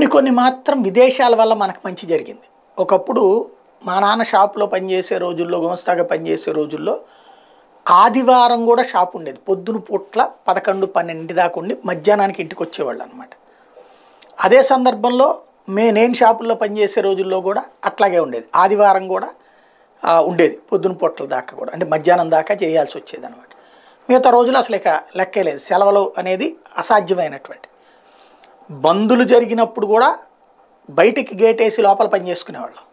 కొన్ని కొన్ని మాత్రం విదేశాల వల్ల మనకు మంచి జరిగింది ఒకప్పుడు మా నాన్న షాపులో పనిచేసే రోజుల్లో గుమస్తాగా పనిచేసే రోజుల్లో ఆదివారం కూడా షాప్ ఉండేది పొద్దున పూట్ల పదకొండు పన్నెండు దాకా ఉండి మధ్యాహ్నానికి ఇంటికి వచ్చేవాళ్ళు అనమాట అదే సందర్భంలో మే నేను షాపుల్లో పనిచేసే రోజుల్లో కూడా అట్లాగే ఉండేది ఆదివారం కూడా ఆ, ఉండేది పొద్దున పూట్ల దాకా కూడా అంటే మధ్యాహ్నం దాకా చేయాల్సి వచ్చేది అనమాట మిగతా రోజులు అసలు ఇక లెక్కే లేదు సెలవులు అనేది అసాధ్యమైనటువంటి బందులు జరిగినప్పుడు కూడా బయటికి గేట్ వేసి లోపల పని చేసుకునేవాళ్ళం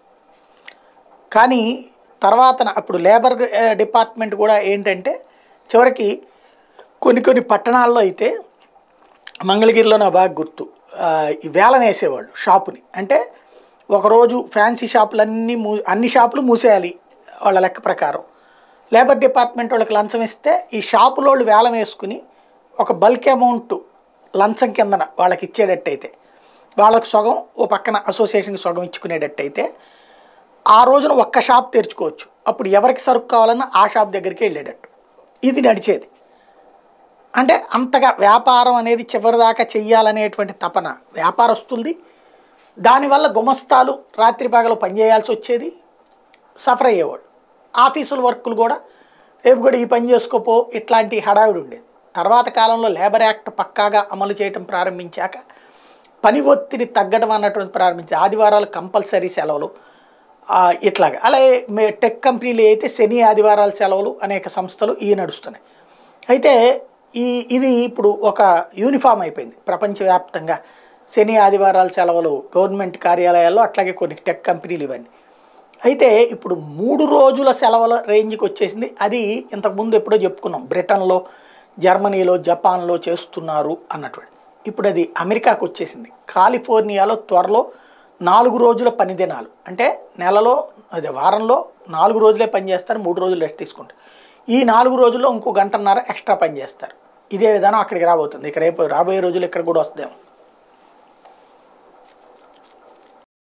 కానీ తర్వాత అప్పుడు లేబర్ ఆ, డిపార్ట్మెంట్ కూడా ఏంటంటే చివరికి కొన్ని కొన్ని పట్టణాల్లో అయితే మంగళగిరిలో నా బాగా గుర్తు ఆ, ఈ వేలం వేసేవాళ్ళు షాపుని అంటే ఒకరోజు ఫ్యాన్సీ షాపులన్నీ మూ అన్ని షాపులు మూసేయాలి వాళ్ళ లెక్క ప్రకారం లేబర్ డిపార్ట్మెంట్ వాళ్ళకి లంచం ఇస్తే ఈ షాపులో వాళ్ళు వేలం వేసుకుని ఒక బల్క్ అమౌంట్ లంచం కిందన వాళ్ళకి ఇచ్చేటట్టయితే వాళ్ళకు సగం ఓ పక్కన అసోసియేషన్కి సగం ఇచ్చుకునేటట్టయితే ఆ రోజున ఒక్క షాప్ తెరుచుకోవచ్చు అప్పుడు ఎవరికి సరుకు కావాలన్నా ఆ షాప్ దగ్గరికి వెళ్ళేటట్టు ఇది నడిచేది అంటే అంతగా వ్యాపారం అనేది చివరిదాకా చెయ్యాలనేటువంటి తపన వ్యాపారస్తుంది దానివల్ల గుమస్తాలు రాత్రి పగలు పనిచేయాల్సి వచ్చేది సఫర్ అయ్యేవాడు ఆఫీసుల వర్కులు కూడా రేపు కూడా ఈ పని చేసుకోపో ఇట్లాంటి హడావిడి ఉండేది తర్వాత కాలంలో లేబర్ యాక్ట్ పక్కాగా అమలు చేయటం ప్రారంభించాక పని ఒత్తిడి తగ్గడం అన్నటువంటి ప్రారంభించి ఆదివారాలు కంపల్సరీ సెలవులు ఆ, ఇట్లాగా అలాగే మే- టెక్ కంపెనీలు అయితే శని ఆదివారాల సెలవులు అనేక సంస్థలు ఇవి నడుస్తున్నాయి అయితే ఈ ఇది ఇప్పుడు ఒక యూనిఫామ్ అయిపోయింది ప్రపంచవ్యాప్తంగా శని ఆదివారాల సెలవులు గవర్నమెంట్ కార్యాలయాల్లో అట్లాగే కొన్ని టెక్ కంపెనీలు ఇవన్నీ అయితే ఇప్పుడు మూడు రోజుల సెలవుల రేంజ్కి వచ్చేసింది అది ఇంతకుముందు ఎప్పుడో చెప్పుకున్నాం బ్రిటన్లో జర్మనీలో జపాన్లో చేస్తున్నారు అన్నటువంటి ఇప్పుడు అది అమెరికాకు వచ్చేసింది కాలిఫోర్నియాలో త్వరలో నాలుగు రోజుల పని దినాలు అంటే నెలలో అదే వారంలో నాలుగు రోజులే పని చేస్తారు మూడు రోజులు రెస్ట్ తీసుకుంటారు ఈ నాలుగు రోజుల్లో ఇంకో గంటన్నర ఎక్స్ట్రా పని చేస్తారు ఇదే విధానం అక్కడికి రాబోతుంది ఇక రేపు రాబోయే రోజులు ఇక్కడ కూడా వస్తుందేమో